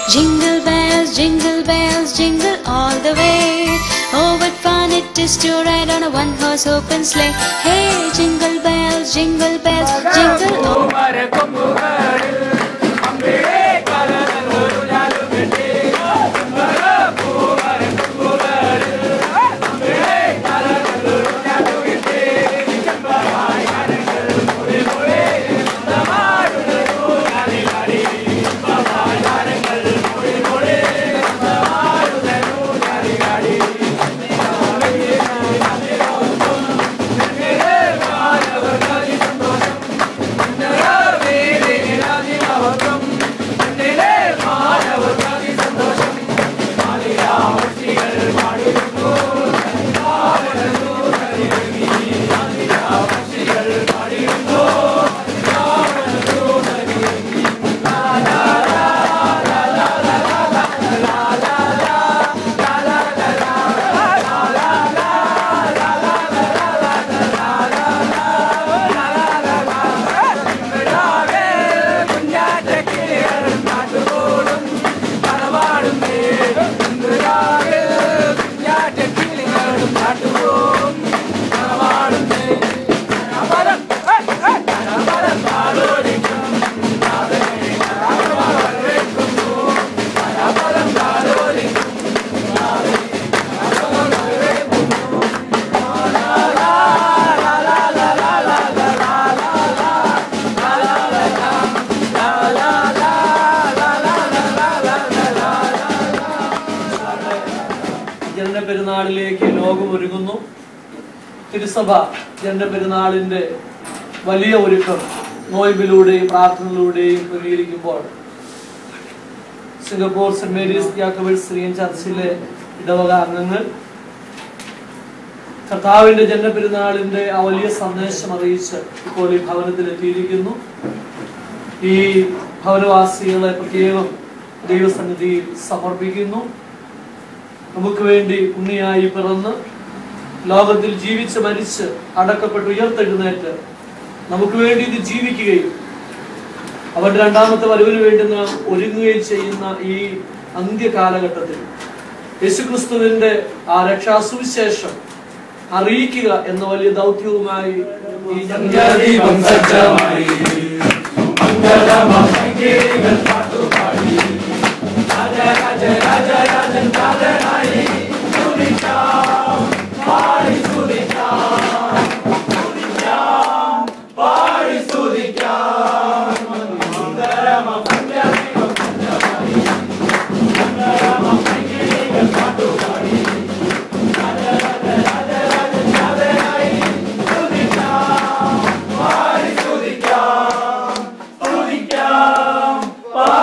Jingle bells, jingle bells, jingle all the way. Oh, what fun it is to ride on a one horse open sleigh. Hey, jingle bells, jingle bells, jingle all ജനന പെരുന്നാളിലേക്ക് ലോകം ഒരുങ്ങുന്നു തിരുസഭ ജനന പെരുന്നാളിന്റെ വലിയ ഒരുക്കം നോയമ്പിലൂടെയും പ്രാർത്ഥനയിലൂടെയും ക്രമീകരിക്കുമ്പോൾ Singapore saint Mary's Jacobites Syrian ചർച്ചിലെ ഇടവക അംഗങ്ങൾ കർത്താവിന്റെ ജന്മപെരുന്നാളിന്റെ ആ വലിയ സന്ദേശം അറിയിച്ച് ഇപ്പോൾ ഈ ഭവനത്തിൽ എത്തിയിരിക്കുന്നു ഈ ഭവനവാസികളെ പ്രത്യേകം ദൈവസന്നിധിയിൽ സമർപ്പിക്കുന്നു നമുക്ക് വേണ്ടി ഉണ്ണിയായി പിറന്ന് ലോകത്തിൽ ജീവിച്ച് മരിച്ച് അടക്കപ്പെട്ട് ഉയർത്തെഴുന്നേറ്റ് നമുക്ക് വേണ്ടി ഇത് ജീവിക്കുകയും അവന്റെ രണ്ടാമത്തെ വരവിന് വേണ്ടി നാം ഒരുങ്ങുകയും ചെയ്യുന്ന ഈ അന്ത്യകാലഘട്ടത്തിൽ യേശുക്രിസ്തുവിന്റെ ആ രക്ഷാസുവിശേഷം അറിയിക്കുക എന്ന വലിയ ദൗത്യവുമായി ഈ ദീപം സജ്ജമായി മംഗളമംഗീകൾ പാട്ടുപാടി രാജ രാജ രാജ രാജൻ രാജനായി സ്തുതിക്കാം പാടി സ്തുതിക്കാം സ്തുതിക്കാം പാടി സ്തുതിക്കാം മംഗളമംഗീകൾ സജ്ജമായി മംഗളമംഗീകൾ പാട്ടുപാടി രാജ രാജ രാജ രാജൻ രാജനായി സ്തുതിക്കാം പാടി സ്തുതിക്കാം സ്തുതിക്കാം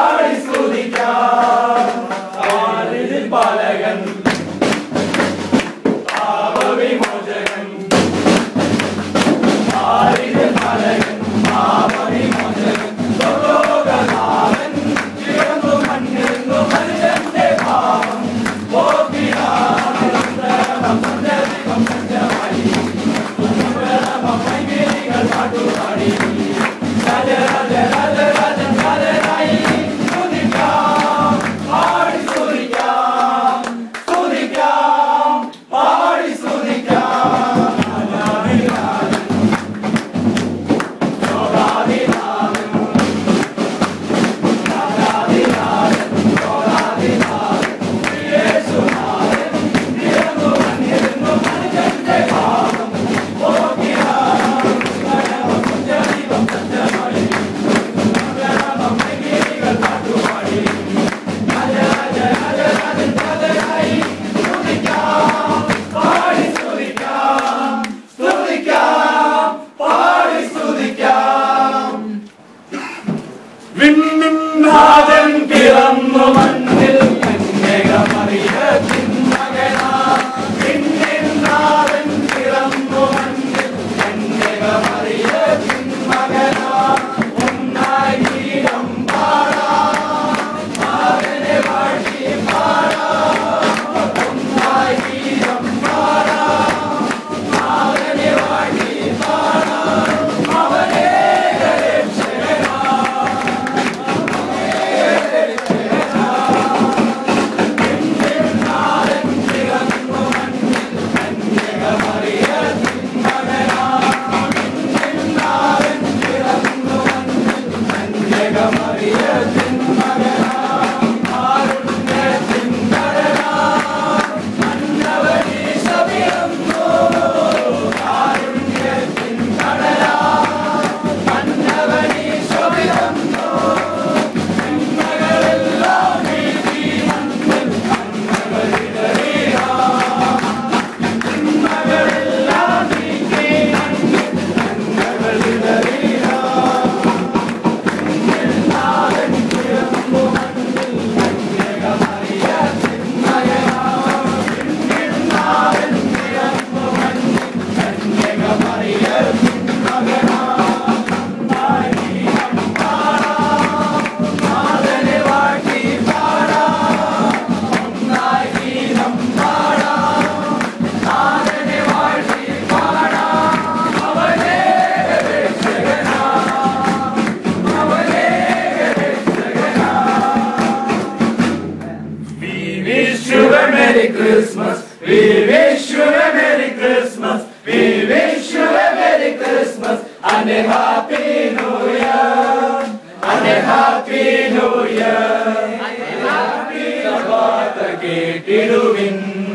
Merry Christmas. We wish you a Merry Christmas. We wish you a Merry Christmas and a Happy New Year. And a Happy New Year. Happy Sabbath കേട്ടിടുവിൻ